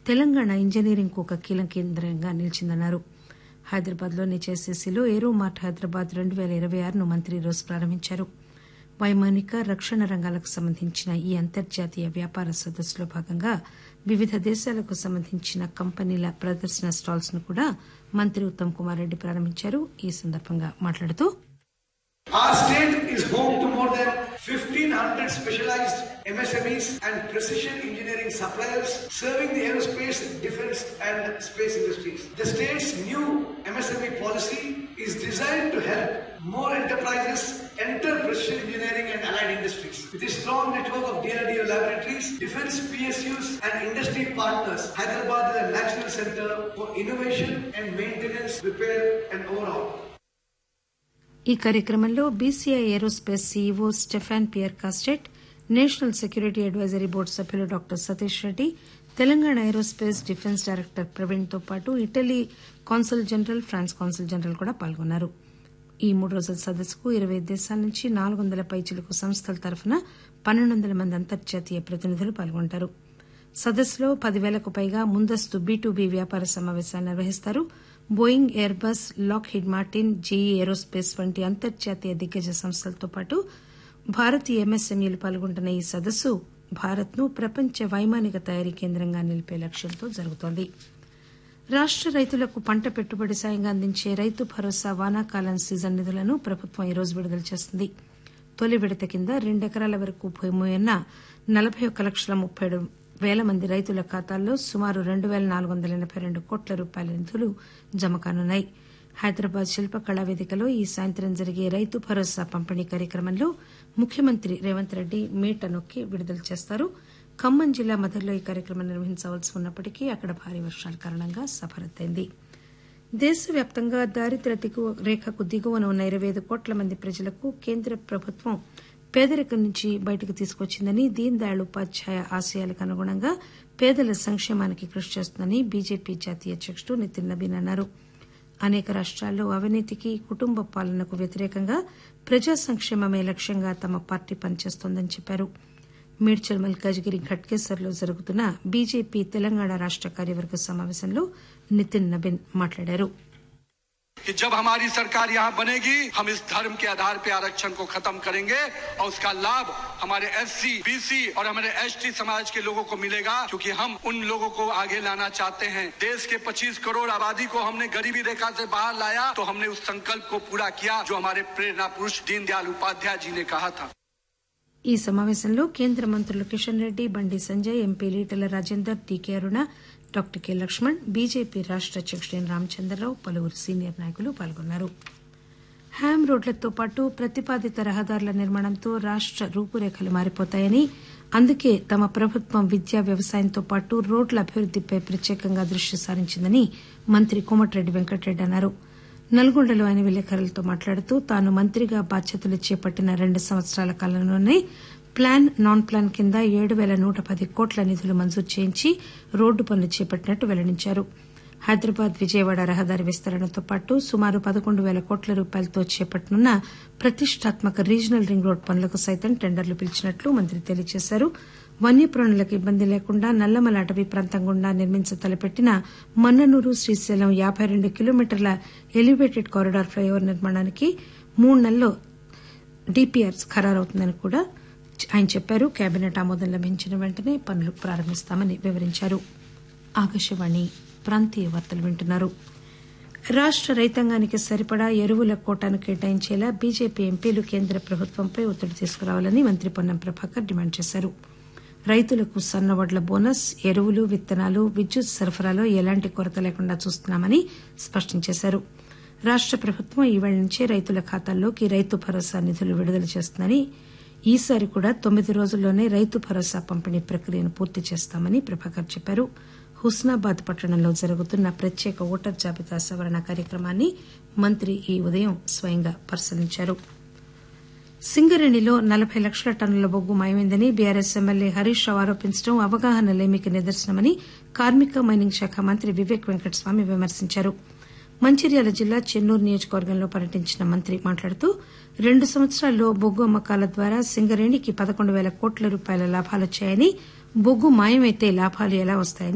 Telangana engineering కు ఒక కీలక కేంద్రంగా నిలిచిందన్నారు హైదరాబాద్ లోని జేసీసీలో ఏరో మార్ట్ హైదరాబాద్ రెండు పేల ఇరవై ఆరును మంత్రి ఈ రోజు ప్రారంభించారు వైమానిక రక్షణ రంగాలకు సంబంధించిన ఈ అంతర్జాతీయ వ్యాపార సదస్సులో భాగంగా వివిధ దేశాలకు సంబంధించిన కంపెనీల ప్రదర్శన స్టాల్స్ ను కూడా మంత్రి ఉత్తమ్ కుమార్ రెడ్డి ప్రారంభించారు ఈ సందర్భంగా మాట్లాడుతూ Our state is home to more than 1500 specialized MSMEs and precision engineering suppliers serving the aerospace, defense and space industries. The state's new MSME policy is designed to help more enterprises enter precision engineering and allied industries. With a strong network of DRDO laboratories, defense PSUs and industry partners, Hyderabad is a national center for innovation and maintenance, repair and overhaul. ఈ కార్యక్రమంలో BCI aerospace CEO Stephane Pierre Castet national security advisory board సభ్యులు doctor Satish Reddy Telangana aerospace defence director Praveen తో పాటు Italy consul general France consul general కూడా పాల్గొన్నారు ఈ మూడు రోజుల సదస్సుకు ఇరవై దేశాల నుంచి నాలుగు వందల పైచిలకు సంస్థల తరఫున పన్నెండు వందల మంది అంతర్జాతీయ ప్రతినిధులు పాల్గొంటారు సదస్సులో పదివేలకు పైగా ముందస్తు బీ టు బీ వ్యాపార సమావేశాలు నిర్వహిస్తారు Boeing Airbus Lockheed Martin GE aerospace వంటి అంతర్జాతీయ దిగ్గజ సంస్థలతో పాటు భారతీయ ఎంఎస్ఎంఈలు పాల్గొంటున్న ఈ సదస్సు భారత్ ను ప్రపంచ వైమానిక తయారీ కేంద్రంగా నిలిపే లక్ష్యంతో జరుగుతోంది రాష్ట రైతులకు పంట పెట్టుబడి సాయంగా అందించే రైతు భరోసా వానాకాలం సీజన్ నిధులను ప్రభుత్వం ఈ రోజు విడుదల చేస్తుంది తొలి విడత కింద రెండెకరాల వరకు భూమి ఉన్న నలబై ఒక్క లక్షల ముప్పై ఏడు పేల మంది రైతుల ఖాతాల్లో సుమారు రెండు పేల నాలుగు వందల ఎనబై రెండు కోట్ల రూపాయల నిధులు జమ కానున్నాయి హైదరాబాద్ శిల్పకళా వేదికలో ఈ సాయంత్రం జరిగే రైతు భరోసా పంపిణీ కార్యక్రమంలో ముఖ్యమంత్రి రేవంత్ రెడ్డి మీట నొక్కి విడుదల చేస్తారు ఖమ్మం జిల్లా మధురలో ఈ కార్యక్రమం నిర్వహించవలసి ఉన్నప్పటికీ అక్కడ భారీ వర్షాల కారణంగా సభ రద్దయింది దేశవ్యాప్తంగా దారిద్ర్య దిగువ రేఖకు దిగువన ఉన్న ఇరవై ఐదు కోట్ల మంది ప్రజలకు కేంద్ర ప్రభుత్వం పేదరికం నుంచి బయటకు తీసుకొచ్చిందని దీన్ దయాళ్ ఉపాధ్యాయ ఆశయాలకు అనుగుణంగా పేదల సంక్షేమానికి కృషి చేస్తుందని బీజేపీ జాతీయ అధ్యకుడు నితిన్ నబీన్ అన్నారు అనేక రాష్టాల్లో అవినీతికి కుటుంబ పాలనకు వ్యతిరేకంగా ప్రజా సంక్షేమమే లక్ష్యంగా తమ పార్టీ పనిచేస్తోందని చెప్పారు మేడ్చల్ మల్కాజ్గిరి ఘట్కేసర్లో జరుగుతున్న బీజేపీ తెలంగాణ రాష్ట కార్యవర్గ సమావేశంలో నితిన్ నబీన్ మాట్లాడారు कि जब हमारी सरकार यहाँ बनेगी हम इस धर्म के आधार पे आरक्षण को खत्म करेंगे और उसका लाभ हमारे एससी, बीसी और हमारे एसटी समाज के लोगों को मिलेगा क्योंकि हम उन लोगों को आगे लाना चाहते हैं देश के 25 करोड़ आबादी को हमने गरीबी रेखा से बाहर लाया तो हमने उस संकल्प को पूरा किया जो हमारे प्रेरणा पुरुष दीनदयाल उपाध्याय जी ने कहा था ఈ సమావేశంలో కేంద్ర మంత్రులు Kishan Reddy Bandi Sanjay MP Etela Rajender DK Aruna doctor K Laxman BJP రాష్ట అధ్యకుడు ఎన్ రామచంద్రరావు పలువురు సీనియర్ నాయకులు పాల్గొన్నారు హ్యామ్ రోడ్లతో పాటు ప్రతిపాదిత రహదారుల నిర్మాణంతో రాష్ట రూపురేఖలు మారిపోతాయని అందుకే తమ ప్రభుత్వం విద్యా వ్యవసాయంతో పాటు రోడ్ల అభివృద్దిపై ప్రత్యేకంగా దృష్టి సారించిందని మంత్రి కోమటిరెడ్డి వెంకటరెడ్డి అన్నారు నల్గొండలో ఆయన విలేకరులతో మాట్లాడుతూ తాను మంత్రిగా బాధ్యతలు చేపట్టిన రెండు సంవత్సరాల కాలంలోనే ప్లాన్ నాన్ ప్లాన్ కింద ఏడు పేల నూట పది కోట్ల నిధులు మంజూరు చేయించి రోడ్డు పనులు చేపట్టినట్టు వెల్లడించారు హైదరాబాద్ విజయవాడ రహదారి విస్తరణతో పాటు సుమారు పదకొండు పేల కోట్ల రూపాయలతో చేపట్టనున్న ప్రతిష్టాత్మక రీజనల్ రింగ్ రోడ్డు పనులకు సైతం టెండర్లు పిలిచినట్లు మంత్రి తెలియజేశారు వన్యప్రాణులకు ఇబ్బంది లేకుండా నల్లమల అటవీ ప్రాంతం గుండా నిర్మించ తలపెట్టిన మన్ననూరు శ్రీశైలం యాబై రెండు కిలోమీటర్ల ఎలివేటెడ్ కారిడార్ ఫ్లైఓవర్ నిర్మాణానికి మూడు నెలల్లో డీపీఆర్ ఖరారవుతుందని కూడా ఆయన చెప్పారు కేబినెట్ ఆమోదం లభించిన వెంటనే పనులు ప్రారంభిస్తామని వివరించారు ఆకాశవాణి ప్రాంతీయ వార్తలు వింటున్నారు రాష్ట రైతాంగానికి సరిపడా ఎరువుల కోటాను కేటాయించేలా బీజేపీ ఎంపీలు కేంద్ర ప్రభుత్వంపై ఒత్తిడి తీసుకురావాలని మంత్రి పొన్నం ప్రభాకర్ డిమాండ్ చేశారు రైతులకు సన్నవడ్ల బోనస్ ఎరువులు విత్తనాలు విద్యుత్ సరఫరాలో ఎలాంటి కొరత లేకుండా చూస్తున్నామని స్పష్టం చేశారు రాష్ట ప్రభుత్వం ఈవేళ నుంచే రైతుల ఖాతాల్లోకి రైతు భరోసా నిధులు విడుదల చేస్తుందని ఈసారి కూడా తొమ్మిది రోజుల్లోనే రైతు భరోసా పంపిణీ ప్రక్రియను పూర్తి చేస్తామని ప్రభాకర్ చెప్పారు హుస్నాబాద్ పట్టణంలో జరుగుతున్న ప్రత్యేక ఓటర్ జాబితా సవరణ కార్యక్రమాన్ని మంత్రి ఈ ఉదయం స్వయంగా పరిశీలించారు సింగరేణిలో నలబై లక్షల టన్నుల బొగ్గు మాయమైందని బీఆర్ఎస్ ఎమ్మెల్యే హరీష్ రావు ఆరోపించడం అవగాహన లేమికి నిదర్శనమని కార్మిక మైనింగ్ శాఖ మంత్రి వివేక్ వెంకటస్వామి విమర్శించారు మంచిర్యాల జిల్లా చెన్నూరు నియోజకవర్గంలో పర్యటించిన మంత్రి మాట్లాడుతూ రెండు సంవత్సరాల్లో బొగ్గు అమ్మకాల ద్వారా సింగరేణికి పదకొండు పేల కోట్ల రూపాయల లాభాలొచ్చాయని బొగ్గు మాయమైతే లాభాలు ఎలా వస్తాయని